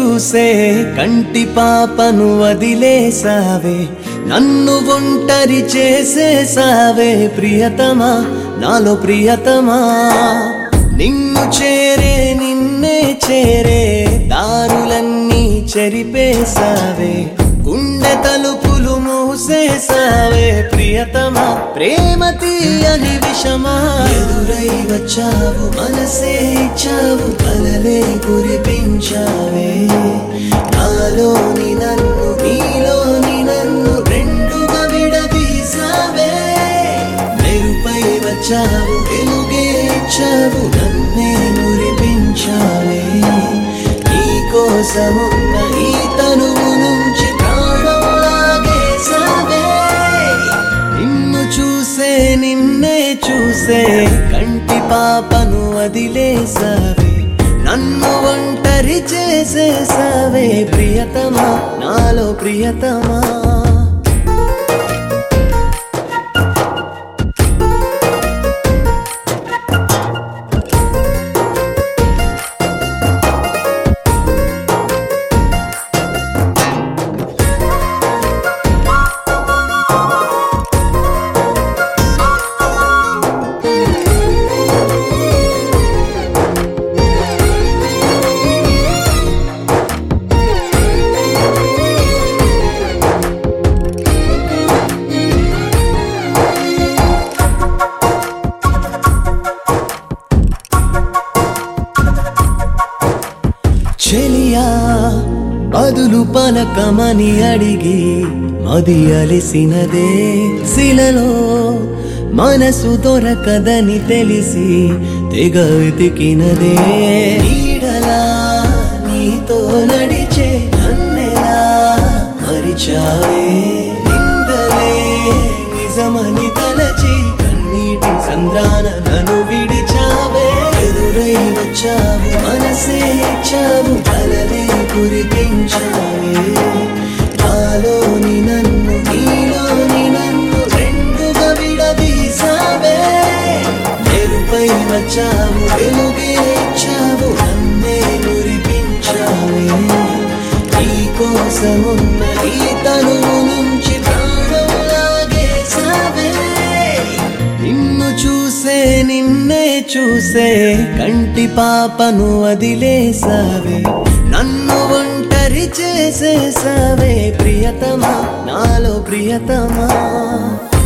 చూసే కంటి పాపను వదిలేసావే నన్ను ఒంటరి చేసేసావే ప్రియతమా నాలో ప్రియతమా నిన్ను చేరే నిన్నే చేరే దారులన్నీ చెరిపేసావే గుండె తలుపులు మూసేసావే ప్రియతమా ప్రేమ తీయని విషమా ఎదురై వచ్చావు మనసే ఇచ్చావు కలలే కురిపించావే నాలోని నన్ను నీలోని నన్ను రెండుగా విడదీసావే మెరుపై వచ్చావు వెలుగే ఇచ్చావు నన్నే మురిపించావే నీ కోసమున్న ఈ తనువు నుంచి ప్రాణం లాగేసావే నిన్ను చూసే నిన్నే చూసే కంటి పాపను వదిలేసావే నన్ను ఒంటరి చేసేసావే ప్రియతమా నాలో ప్రియతమా చెలియా బదులు పలకమని అడిగి మది అలిసినదే శిలలో మనసు దొరకదని తెలిసి తెగ వెతికినదే నీడలా నీతో నడిచే నన్నెలా మరిచావే నిందలే నిజమని తలచి కన్నీటి సంద్రాన నన్ను విడిచావే ఎదురై వచ్చావు మనసే ఇచ్చావు కలలే కురిపించావే నాలోని నన్ను నీలోని నన్ను రెండుగా విడదీసావే మెరుపై వచ్చావు వెలుగే ఇచ్చావు నన్నే మురిపించావే నీ కోసమున్న ఈ తనువు నుంచి ప్రాణం లాగేసావే నిన్ను చూసే నిన్నే చూసే కంటి పాపను వదిలేసావే నన్ను ఒంటరి చేసేసావే ప్రియతమా నాలో ప్రియతమా